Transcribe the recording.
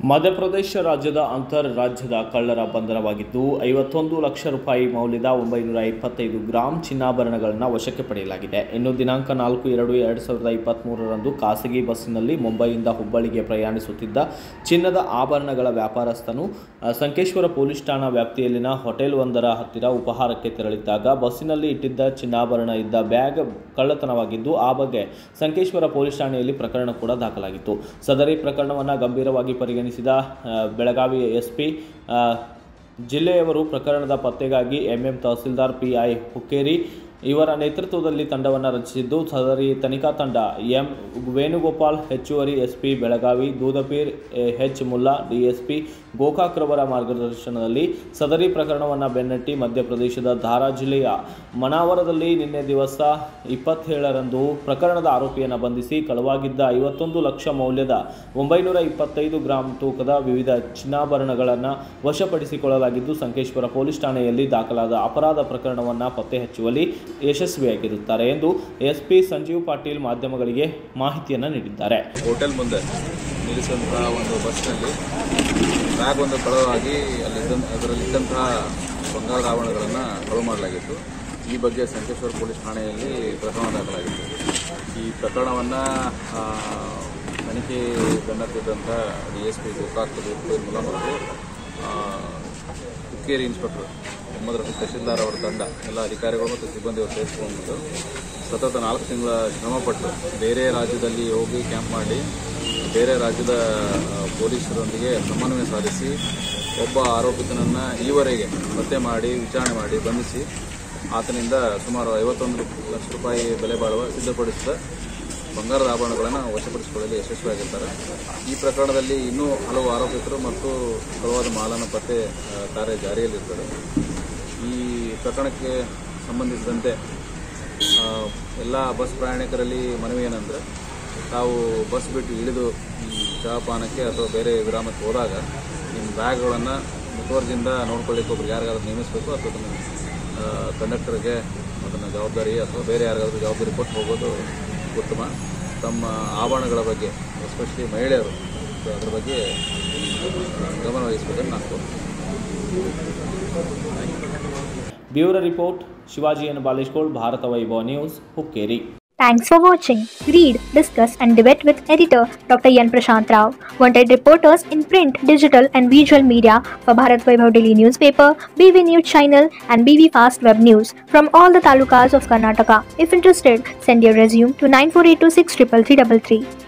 ಮಧ್ಯಪ್ರದೇಶ ರಾಜ್ಯದ ಅಂತರ್ ರಾಜ್ಯದ ಕಳ್ಳರ ಬಂಧನವಾಗಿದ್ದು ಐವತ್ತೊಂದು ಲಕ್ಷ ರೂಪಾಯಿ ಮೌಲ್ಯದ ಒಂಬೈನೂರ ಇಪ್ಪತ್ತೈದು ಗ್ರಾಂ ಚಿನ್ನಾಭರಣಗಳನ್ನು ವಶಕ್ಕೆ ಪಡೆಯಲಾಗಿದೆ ಇನ್ನು ದಿನಾಂಕ ನಾಲ್ಕು ಎರಡು ಎರಡು ಸಾವಿರದ ಇಪ್ಪತ್ತ್ಮೂರರಂದು ಖಾಸಗಿ ಬಸ್ಸಿನಲ್ಲಿ ಮುಂಬೈಯಿಂದ ಹುಬ್ಬಳ್ಳಿಗೆ ಪ್ರಯಾಣಿಸುತ್ತಿದ್ದ ಚಿನ್ನದ ಆಭರಣಗಳ ವ್ಯಾಪಾರಸ್ಥನು ಆ, ಸಂಕೇಶ್ವರ ಪೊಲೀಸ್ ಠಾಣಾ ವ್ಯಾಪ್ತಿಯಲ್ಲಿನ ಹೋಟೆಲ್ ಒಂದರ ಹತ್ತಿರ ಉಪಹಾರಕ್ಕೆ ತೆರಳಿದ್ದಾಗ ಬಸ್ಸಿನಲ್ಲಿ ಇಟ್ಟಿದ್ದ ಚಿನ್ನಾಭರಣ ಇದ್ದ ಬ್ಯಾಗ್ ಕಳ್ಳತನವಾಗಿದ್ದು ಆ ಬಗ್ಗೆ ಸಂಕೇಶ್ವರ ಪೊಲೀಸ್ ಠಾಣೆಯಲ್ಲಿ ಪ್ರಕರಣ ಕೂಡ ದಾಖಲಾಗಿತ್ತು ಸದರಿ ಪ್ರಕರಣವನ್ನು ಗಂಭೀರವಾಗಿ ಪರಿಗಣಿಸಿದ ಆ, ಬೆಳಗಾವಿ ಎಸ್ಪಿ ಜಿಲ್ಲೆಯವರು ಪ್ರಕರಣದ ಪತ್ತೆಗಾಗಿ MM Tahsildar P I Hukkeri ಇವರ ನೇತೃತ್ವದಲ್ಲಿ ತಂಡವನ್ನು ರಚಿಸಿದ್ದು ಸದರಿ ತನಿಖಾ ತಂಡ ಎಂ ವೇಣುಗೋಪಾಲ್ ಹೆಚ್ಚುವರಿ SP Belagavi Doodapeer H Mulla DSP ಗೋಕಾಕ್ರವರ ಮಾರ್ಗದರ್ಶನದಲ್ಲಿ ಸದರಿ ಪ್ರಕರಣವನ್ನು ಬೆನ್ನಟ್ಟಿ ಮಧ್ಯಪ್ರದೇಶದ ಧಾರಾ ಜಿಲ್ಲೆಯ ಮನಾವರದಲ್ಲಿ ನಿನ್ನೆ ದಿವಸ ಇಪ್ಪತ್ತೇಳರಂದು ಪ್ರಕರಣದ ಆರೋಪಿಯನ್ನು ಬಂಧಿಸಿ ಕಳವಾಗಿದ್ದ ಐವತ್ತೊಂದು ಲಕ್ಷ ಮೌಲ್ಯದ ಒಂಬೈನೂರ ಇಪ್ಪತ್ತೈದು ಗ್ರಾಂ ತೂಕದ ವಿವಿಧ ಚಿನ್ನಾಭರಣಗಳನ್ನು ವಶಪಡಿಸಿಕೊಳ್ಳಲಾಗಿದ್ದು ಸಂಕೇಶ್ವರ ಪೊಲೀಸ್ ಠಾಣೆಯಲ್ಲಿ ದಾಖಲಾದ ಅಪರಾಧ ಪ್ರಕರಣವನ್ನು ಪತ್ತೆ ಹಚ್ಚುವಲ್ಲಿ ಯಶಸ್ವಿಯಾಗಿರುತ್ತಾರೆ ಎಂದು ಎಸ್ಪಿ ಸಂಜೀವ್ ಪಾಟೀಲ್ ಮಾಧ್ಯಮಗಳಿಗೆ ಮಾಹಿತಿಯನ್ನು ನೀಡಿದ್ದಾರೆ ಹೋಟೆಲ್ ಮುಂದೆ ನಿಲ್ಲಿಸಿದಂತಹ ಒಂದು ಬಸ್ನಲ್ಲಿ ಬ್ಯಾಗ್ ಒಂದು ಕಳವಾಗಿ ಅಲ್ಲಿದ್ದ ಅದರಲ್ಲಿದ್ದಂತಹ ಬಂಗಾರದ ಆಭರಣಗಳನ್ನು ಕಳು ಮಾಡಲಾಗಿತ್ತು ಈ ಬಗ್ಗೆ ಸಂಕೇಶ್ವರ ಪೊಲೀಸ್ ಠಾಣೆಯಲ್ಲಿ ಪ್ರಕರಣ ದಾಖಲಾಗಿತ್ತು ಈ ಪ್ರಕರಣವನ್ನು ತನಿಖೆ ಬೆನ್ನತ್ತಿದ್ದಂಥ D S P Gokak Mulam ಅವರು ಆ, ಹುಕ್ಕೇರಿ ಇನ್ಸ್ಪೆಕ್ಟರ್ ಮೊಹಮ್ಮದ್ ರಫೀಕ್ ತಹಶೀಲ್ದಾರ್ ಅವರ ತಂಡ ಎಲ್ಲ ಅಧಿಕಾರಿಗಳು ಮತ್ತು ಸಿಬ್ಬಂದಿಗಳು ಸೇರಿಸಿಕೊಂಡು ಸತತ ನಾಲ್ಕು ತಿಂಗಳ ಶ್ರಮಪಟ್ಟು ಬೇರೆ ರಾಜ್ಯದಲ್ಲಿ ಹೋಗಿ ಕ್ಯಾಂಪ್ ಮಾಡಿ ಬೇರೆ ರಾಜ್ಯದ ಆ, ಪೊಲೀಸರೊಂದಿಗೆ ಸಮನ್ವಯ ಸಾಧಿಸಿ ಒಬ್ಬ ಆರೋಪಿತನನ್ನು ಈವರೆಗೆ ಪತ್ತೆ ಮಾಡಿ ವಿಚಾರಣೆ ಮಾಡಿ ಬಂಧಿಸಿ ಆತನಿಂದ ಸುಮಾರು ಐವತ್ತೊಂದು ಲಕ್ಷ ರೂಪಾಯಿ ಬೆಲೆ ಬಾಳುವ ಸಿದ್ಧಪಡಿಸಿದ ಬಂಗಾರದ ಆಭರಣಗಳನ್ನು ವಶಪಡಿಸಿಕೊಳ್ಳಲು ಯಶಸ್ವಿಯಾಗಿರ್ತಾರೆ ಈ ಪ್ರಕರಣದಲ್ಲಿ ಇನ್ನೂ ಹಲವು ಆರೋಪಿತರು ಮತ್ತು ಹಲವಾರು ಮಾಲನ್ನು ಪತ್ತೆ ಆ, ಕಾರ್ಯ ಜಾರಿಯಲ್ಲಿರ್ತಾರೆ ಈ ಪ್ರಕರಣಕ್ಕೆ ಸಂಬಂಧಿಸಿದಂತೆ ಆ, ಎಲ್ಲ ಬಸ್ ಪ್ರಯಾಣಿಕರಲ್ಲಿ ಮನವಿ ಏನಂದರೆ ತಾವು ಬಸ್ ಬಿಟ್ಟು ಇಳಿದು ಈ ಚಹಾಪಾನಕ್ಕೆ ಅಥವಾ ಬೇರೆ ವಿರಾಮಕ್ಕೆ ಹೋದಾಗ ನಿಮ್ಮ ಬ್ಯಾಗ್ಗಳನ್ನು ಮುತುವರ್ಜಿಯಿಂದ ನೋಡ್ಕೊಳ್ಳಿಕ್ಕೆ ಒಬ್ರು ಯಾರಿಗಾದ್ರೂ ನೇಮಿಸಬೇಕು ಅಥವಾ ಅದನ್ನು ಕಂಡಕ್ಟರ್ಗೆ ಅದನ್ನು ಜವಾಬ್ದಾರಿ ಅಥವಾ ಬೇರೆ ಯಾರಿಗಾದ್ರೂ ಜವಾಬ್ದಾರಿ ಕೊಟ್ಟು ಹೋಗೋದು ಉತ್ತಮ ತಮ್ಮ ಆಭರಣಗಳ ಬಗ್ಗೆ ಎಸ್ಪೆಷಲಿ ಮಹಿಳೆಯರು ಸೊ ಅದ್ರ ಬಗ್ಗೆ ಗಮನ ವಹಿಸಬೇಕಂತ ನಾನು ಕೋರ್ತೀನಿ bureau report Shivaji N Baleshkol Bharata Vaibhava news Hukkeri Thanks for watching. Read, discuss, and debate with editor Dr. Yan Prashant Rao. Wanted reporters in print, digital, and visual media for Bharat Vaibhav Daily Newspaper, BV News Channel, and BV Fast Web News from all the talukas of Karnataka. If interested, send your resume to 9482633333.